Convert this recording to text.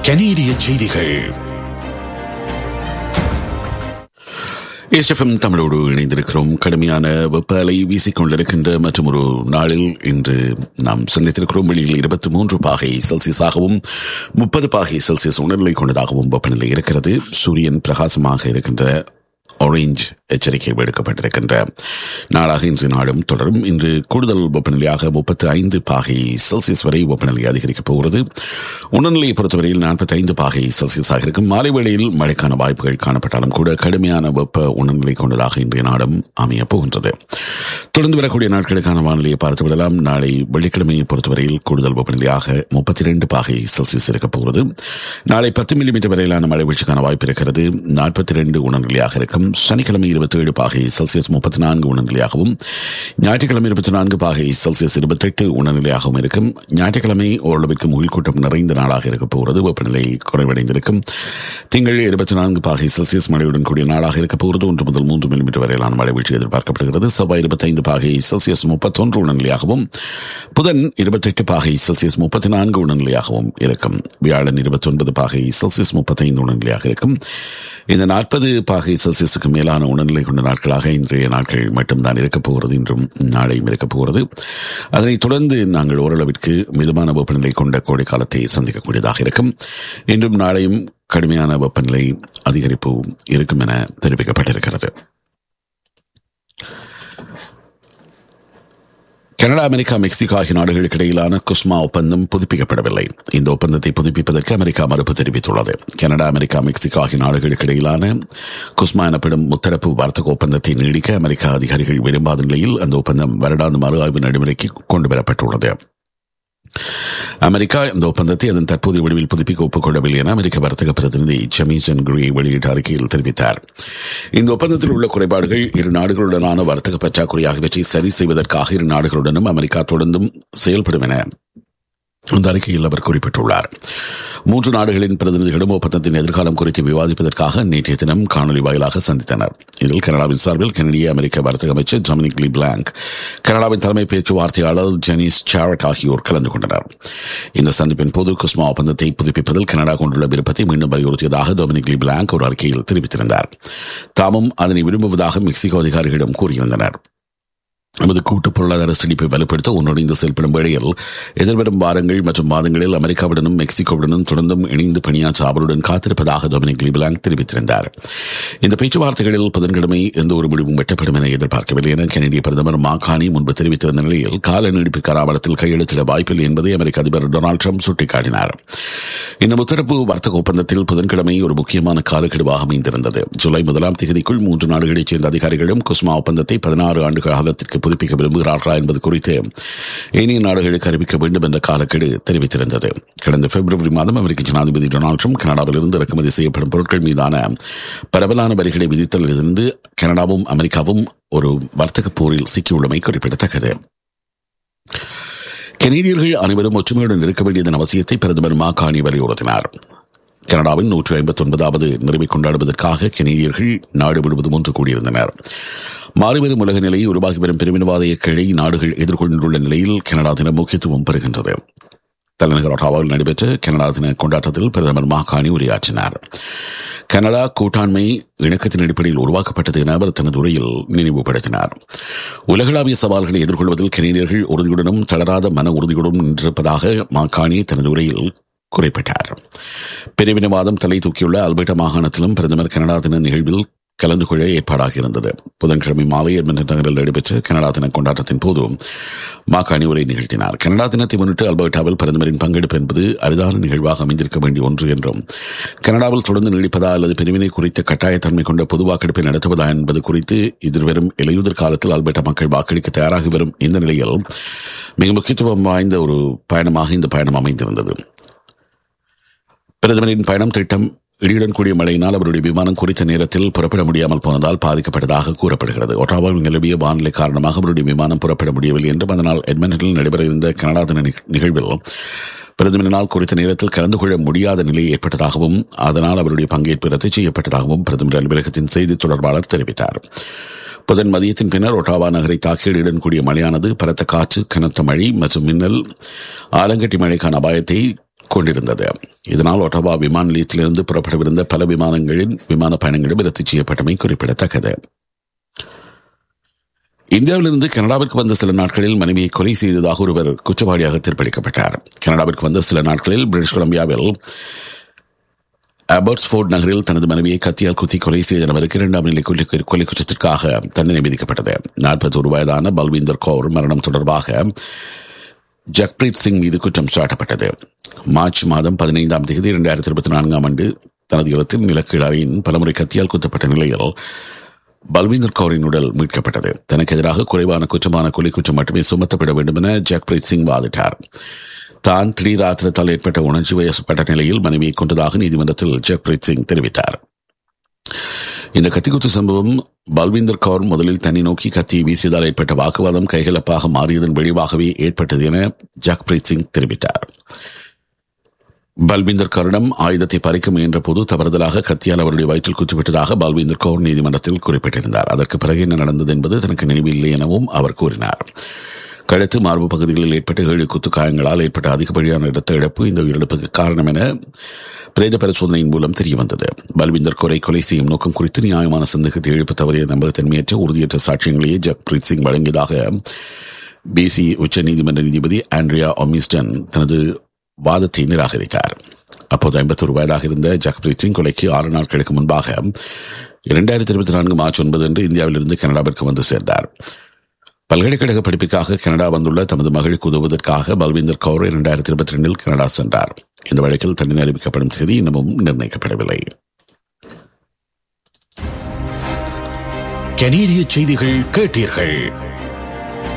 கனேடிய செய்திகள் எஸ்எஃப்எம் தமிழோடு இணைந்திருக்கிறோம் கடுமையான வெப்ப அலை வீசிக்கொண்டிருக்கின்ற மற்றும் ஒரு நாளில் இன்று நாம் சந்தித்திருக்கிறோம் வெளியில் இருபத்தி மூன்று பாகை செல்சியஸாகவும் முப்பது பாகை செல்சியஸ் உணர்நிலை கொண்டதாகவும் வெப்பநிலை இருக்கிறது சூரியன் பிரகாசமாக இருக்கின்ற ஆரஞ்ச் எச்சரிக்கை விடுக்கப்பட்டிருக்கின்ற நாளாக இன்று நாடும் தொடரும் இன்று கூடுதல் வெப்பநிலையாக முப்பத்தி ஐந்து பாகை செல்சியஸ் வரை வெப்பநிலை அதிகரிக்கப் போகிறது உணர்நிலையை பொறுத்தவரையில் நாற்பத்தி ஐந்து பாகை செல்சியஸாக இருக்கும் மாலை வேளையில் மழைக்கான வாய்ப்புகள் காணப்பட்டாலும் கூட கடுமையான வெப்ப உணர்நிலை கொண்டதாக இன்றைய நாடும் அமையப் போகின்றது தொடர்ந்து வரக்கூடிய நாட்களுக்கான வானிலையை பார்த்து விடலாம் நாளை வெள்ளிக்கிழமையை பொறுத்தவரையில் கூடுதல் வெப்பநிலையாக முப்பத்தி இரண்டு பாகை செல்சியஸ் இருக்கப் போகிறது நாளை பத்து மில்லிமீட்டர் வரையிலான மழை வீழ்ச்சிக்கான வாய்ப்பு இருக்கிறது நாற்பத்தி இரண்டு உணர்நிலையாக இருக்கும் சனிக்கிழமை இருபத்தி ஏழு பாகை செல்சியஸ் முப்பத்தி நான்கு உணர்நிலையாகவும் ஞாயிற்றுக்கிழமை இருபத்தி நான்கு பாகை செல்சியஸ் இருபத்தெட்டு உணர்நிலையாகவும் இருக்கும் ஞாயிற்றுக்கிழமை ஓரளவிற்கு முகில்கூட்டம் நிறைந்த நாளாக இருக்க போகிறது வெப்பநிலை குறைவடைந்திருக்கும் திங்கள் இருபத்தி நான்கு பாகை செல்சியஸ் மழையுடன் கூடிய நாளாக இருக்க போகிறது ஒன்று முதல் மூன்று மில்லிமீட்டர் வரையிலான மழை வீழ்ச்சி எதிர்பார்க்கப்படுகிறது செவ்வாய் இருபத்தைந்து பாகை செல்சியஸ் முப்பத்தொன்று உணர்நிலையாகவும் புதன் இருபத்தெட்டு பாகை செல்சியஸ் முப்பத்தி நான்கு உணர்நிலையாகவும் இருக்கும் வியாழன் இருபத்தி ஒன்பது பாகை செல்சியஸ் முப்பத்தைந்து உணர்நிலையாக இருக்கும் இந்த நாற்பது பாகை செல்சியஸுக்கு மேலான உணர்நிலை கொண்ட நாட்களாக இன்றைய நாட்கள் மட்டும்தான் இருக்கப் போகிறது இன்றும் நாளையும் இருக்கப் போகிறது அதனைத் தொடர்ந்து நாங்கள் ஓரளவிற்கு மிதமான வெப்பநிலை கொண்ட கோடை காலத்தை சந்திக்கக்கூடியதாக இருக்கும் இன்றும் நாளையும் கடுமையான வெப்பநிலை அதிகரிப்பு இருக்கும் என தெரிவிக்கப்பட்டிருக்கிறது கனடா அமெரிக்கா மெக்சிகோ ஆகிய நாடுகளுக்கு இடையிலான குஸ்மா ஒப்பந்தம் புதுப்பிக்கப்படவில்லை இந்த ஒப்பந்தத்தை புதுப்பிப்பதற்கு அமெரிக்கா மறுப்பு தெரிவித்துள்ளது கனடா அமெரிக்கா மெக்சிகோ ஆகிய நாடுகளுக்கு இடையிலான குஸ்மா எனப்படும் முத்தரப்பு வர்த்தக ஒப்பந்தத்தை நீடிக்க அமெரிக்கா அதிகாரிகள் விரும்பாத நிலையில் அந்த ஒப்பந்தம் வருடாந்த மறு ஆய்வு நடைமுறைக்கு கொண்டுவரப்பட்டுள்ளது அமெரிக்கா இந்த ஒப்பந்தத்தை அதன் தற்போதைய வடிவில் புதுப்பிக்க ஒப்புக்கொள்ளவில்லை என அமெரிக்க வர்த்தக பிரதிநிதி ஜமீசன் குரி வெளியிட்ட அறிக்கையில் தெரிவித்தார் இந்த ஒப்பந்தத்தில் உள்ள குறைபாடுகள் இரு நாடுகளுடனான வர்த்தக பற்றாக்குறை ஆகியவற்றை சரி செய்வதற்காக இரு நாடுகளுடனும் அமெரிக்கா தொடர்ந்தும் செயல்படும் என அந்த அறிக்கையில் அவர் குறிப்பிட்டுள்ளார் மூன்று நாடுகளின் பிரதிநிதிகளும் ஒப்பந்தத்தின் எதிர்காலம் குறித்து விவாதிப்பதற்காக நேற்றைய தினம் காணொலி வாயிலாக சந்தித்தனர் இதில் கனடாவின் சார்பில் கனடிய அமெரிக்க வர்த்தக அமைச்சர் ஜொமினிக் லி பிளாங்க் கனடாவின் தலைமை பேச்சுவார்த்தையாளர் ஜெனிஸ் சாரட் ஆகியோர் கலந்து கொண்டனர் இந்த சந்திப்பின் போது குஸ்மா ஒப்பந்தத்தை புதுப்பிப்பதில் கனடா கொண்டுள்ள விருப்பத்தை மீண்டும் வலியுறுத்தியதாக டொமினிக் லி பிளாங்க் ஒரு அறிக்கையில் தெரிவித்திருந்தார் தாமும் அதனை விரும்புவதாக மெக்சிகோ அதிகாரிகளிடம் கூறியிருந்தனர் நமது கூட்டு பொருளாதார செழிப்பை வலுப்படுத்த ஒன்றிணைந்து செயல்படும் வேளையில் எதிர்வரும் வாரங்கள் மற்றும் மாதங்களில் அமெரிக்காவுடனும் மெக்சிகோவுடனும் தொடர்ந்தும் இணைந்து பணியாற்ற அவருடன் காத்திருப்பதாக டொமினிக் லிபிலாங் தெரிவித்திருந்தார் இந்த பேச்சுவார்த்தைகளில் புதன்கிழமை எந்த ஒரு முடிவும் வெட்டப்படும் என எதிர்பார்க்கவில்லை என கனடிய பிரதமர் மாகாணி முன்பு தெரிவித்திருந்த நிலையில் கால நீடிப்பு கராவளத்தில் கையெழுத்திட வாய்ப்பில்லை என்பதை அமெரிக்க அதிபர் டொனால்டு ட்ரம்ப் சுட்டிக்காட்டினார் இந்த முத்தரப்பு வர்த்தக ஒப்பந்தத்தில் புதன்கிழமை ஒரு முக்கியமான காலக்கெடுவாக அமைந்திருந்தது ஜூலை முதலாம் தேதிக்குள் மூன்று நாடுகளைச் சேர்ந்த அதிகாரிகளும் குஸ்மா ஒப்பந்தத்தை பதினாறு ஆண்டு காலத்திற்கு புதுப்பிக்க விரும்புகிறார்களா என்பது குறித்து ஏனைய நாடுகளுக்கு அறிவிக்க வேண்டும் என்ற காலக்கெடு தெரிவித்திருந்தது கடந்த பிப்ரவரி மாதம் அமெரிக்க ஜனாதிபதி டொனால்டு ட்ரம்ப் கனடாவிலிருந்து இறக்குமதி செய்யப்படும் பொருட்கள் மீதான பரவலான வரிகளை விதித்தலிலிருந்து கனடாவும் அமெரிக்காவும் ஒரு வர்த்தக போரில் சிக்கியுள்ளமை குறிப்பிடத்தக்கது கனேடியர்கள் அனைவரும் ஒற்றுமையுடன் இருக்க வேண்டியதன் அவசியத்தை பிரதமர் மாகாணி வலியுறுத்தினார் கனடாவின் நூற்றி ஐம்பத்தி ஒன்பதாவது நிறைவை கொண்டாடுவதற்காக கனேடியர்கள் நாடு முழுவதும் ஒன்று கூடியிருந்தனர் மாறிவரும் உலக நிலையை உருவாகி வரும் பிரிவினவாத இயக்கங்களை நாடுகள் எதிர்கொண்டுள்ள நிலையில் கனடா தினம் முக்கியத்துவம் பெறுகின்றது தலைநகர் ஒட்டாவாவில் நடைபெற்ற கனடா தின கொண்டாட்டத்தில் பிரதமர் மாகாணி உரையாற்றினார் கனடா கூட்டாண்மை இணக்கத்தின் அடிப்படையில் உருவாக்கப்பட்டது என அவர் தனது உரையில் நினைவுபடுத்தினார் உலகளாவிய சவால்களை எதிர்கொள்வதில் கனேடியர்கள் உறுதியுடனும் தளராத மன உறுதியுடனும் நின்றிருப்பதாக மாகாணி தனது உரையில் குறிப்பிட்டார் பிரிவினவாதம் தலை தூக்கியுள்ள அல்பர்டா மாகாணத்திலும் பிரதமர் கனடா தின நிகழ்வில் கலந்து கொள்ள ஏற்பாடாக இருந்தது புதன்கிழமை மாலை எட்மண்டன் நகரில் நடைபெற்ற கனடா தின கொண்டாட்டத்தின் போது மாகாணி உரை நிகழ்த்தினார் கனடா தினத்தை முன்னிட்டு அல்பர்டாவில் பிரதமரின் பங்கெடுப்பு என்பது அரிதான நிகழ்வாக அமைந்திருக்க வேண்டிய ஒன்று என்றும் கனடாவில் தொடர்ந்து நீடிப்பதா அல்லது பிரிவினை குறித்த கட்டாயத்தன்மை கொண்ட பொது வாக்கெடுப்பை நடத்துவதா என்பது குறித்து எதிர்வரும் இலையுதிர் காலத்தில் அல்பர்டா மக்கள் வாக்களிக்க தயாராகி வரும் இந்த நிலையில் மிக முக்கியத்துவம் வாய்ந்த ஒரு பயணமாக இந்த பயணம் அமைந்திருந்தது பிரதமரின் பயணம் திட்டம் இடியுடன் கூடிய மழையினால் அவருடைய விமானம் குறித்த நேரத்தில் புறப்பட முடியாமல் போனதால் பாதிக்கப்பட்டதாக கூறப்படுகிறது ஒட்டாவாவில் நிலவிய வானிலை காரணமாக அவருடைய விமானம் புறப்பட முடியவில்லை என்றும் அதனால் எட்மண்டனில் நடைபெற இருந்த கனடா தின நிகழ்வில் பிரதமரினால் குறித்த நேரத்தில் கலந்து கொள்ள முடியாத நிலை ஏற்பட்டதாகவும் அதனால் அவருடைய பங்கேற்பு ரத்து செய்யப்பட்டதாகவும் பிரதமர் அலுவலகத்தின் செய்தி தொடர்பாளர் தெரிவித்தார் புதன் மதியத்தின் பின்னர் ஒட்டாவா நகரை தாக்கியடியுடன் கூடிய மழையானது பலத்த காற்று கனத்த மழை மற்றும் மின்னல் ஆலங்கட்டி மழைக்கான அபாயத்தை கொண்டிருந்தது இதனால் ஒட்டவா விமான நிலையத்திலிருந்து புறப்படவிருந்த பல விமானங்களின் விமான பயணங்களும் ரத்து செய்யப்பட்டமை குறிப்பிடத்தக்கது இந்தியாவிலிருந்து கனடாவிற்கு வந்த சில நாட்களில் மனைவியை கொலை செய்ததாக ஒருவர் குற்றவாளியாக தீர்ப்பளிக்கப்பட்டார் கனடாவிற்கு வந்த சில நாட்களில் பிரிட்டிஷ் கொலம்பியாவில் அபர்ட்ஸ்போர்ட் நகரில் தனது மனைவியை கத்தியால் குத்தி கொலை செய்த நபருக்கு இரண்டாம் நிலை கொலை குற்றத்திற்காக தண்டனை விதிக்கப்பட்டது நாற்பத்தோரு வயதான பல்வீந்தர் கௌர் மரணம் தொடர்பாக ஜக்பிரீத் சிங் மீது குற்றம் சாட்டப்பட்டது மார்ச் மாதம் பதினைந்தாம் தேதி இரண்டாயிரத்தி இருபத்தி நான்காம் ஆண்டு தனது இல்லத்தில் நிலக்கீழாரின் பலமுறை கத்தியால் குத்தப்பட்ட நிலையில் பல்வீந்தர் கௌரின் உடல் மீட்கப்பட்டது தனக்கு எதிராக குறைவான குற்றமான கொலை குற்றம் மட்டுமே சுமத்தப்பட வேண்டும் என ஜக்பிரீத் சிங் வாதிட்டார் தான் திடீர் ஆத்திரத்தால் ஏற்பட்ட உணர்ச்சி வயசப்பட்ட நிலையில் மனைவியை கொண்டதாக நீதிமன்றத்தில் ஜக்பிரீத் சிங் தெரிவித்தார் இந்த கத்திக்குத்து சம்பவம் பல்வீந்தர் கௌர் முதலில் தன்னை நோக்கி கத்தியை வீசியதால் ஏற்பட்ட வாக்குவாதம் கைகலப்பாக மாறியதன் விளைவாகவே ஏற்பட்டது என ஜக்பிரீத் சிங் தெரிவித்தார் பல்வீந்தர் கௌரிடம் ஆயுதத்தை பறிக்க முயன்ற போது தவறுதலாக கத்தியால் அவருடைய வயிற்றில் குத்திவிட்டதாக பல்வீந்தர் கௌர் நீதிமன்றத்தில் குறிப்பிட்டிருந்தார் அதற்கு பிறகு என்ன நடந்தது என்பது தனக்கு நினைவில்லை எனவும் அவர் கூறினார் கழுத்து மார்பு பகுதிகளில் ஏற்பட்ட ஏழு குத்து காயங்களால் ஏற்பட்ட அதிகப்படியான இரத்த இழப்பு இந்த உயிரிழப்புக்கு காரணம் என பிரேத பரிசோதனையின் மூலம் தெரிய வந்தது பல்விந்தர் கொலை கொலை செய்யும் நோக்கம் குறித்து நியாயமான சந்தேகத்தை எழுப்ப தவறிய நம்பகத்தன்மையற்ற உறுதியற்ற சாட்சியங்களையே ஜக்பிரீத் சிங் வழங்கியதாக பிசி உச்சநீதிமன்ற நீதிபதி ஆண்ட்ரியா ஒமிஸ்டன் தனது வாதத்தை நிராகரித்தார் அப்போது ஐம்பத்தொரு வயதாக இருந்த ஜக்பிரீத் சிங் கொலைக்கு ஆறு நாட்களுக்கு முன்பாக இரண்டாயிரத்தி இருபத்தி நான்கு மார்ச் ஒன்பது அன்று இந்தியாவிலிருந்து கனடாவிற்கு வந்து சேர்ந்தார் பல்கலைக்கழக படிப்புக்காக கனடா வந்துள்ள தமது மகளுக்கு உதவுவதற்காக பல்வீந்தர் கௌர் இரண்டாயிரத்தி இருபத்தி ரெண்டில் கனடா சென்றார் இந்த வழக்கில் தண்டனை அறிவிக்கப்படும் தேதி இன்னமும் நிர்ணயிக்கப்படவில்லை கனேடிய செய்திகள் கேட்டீர்கள்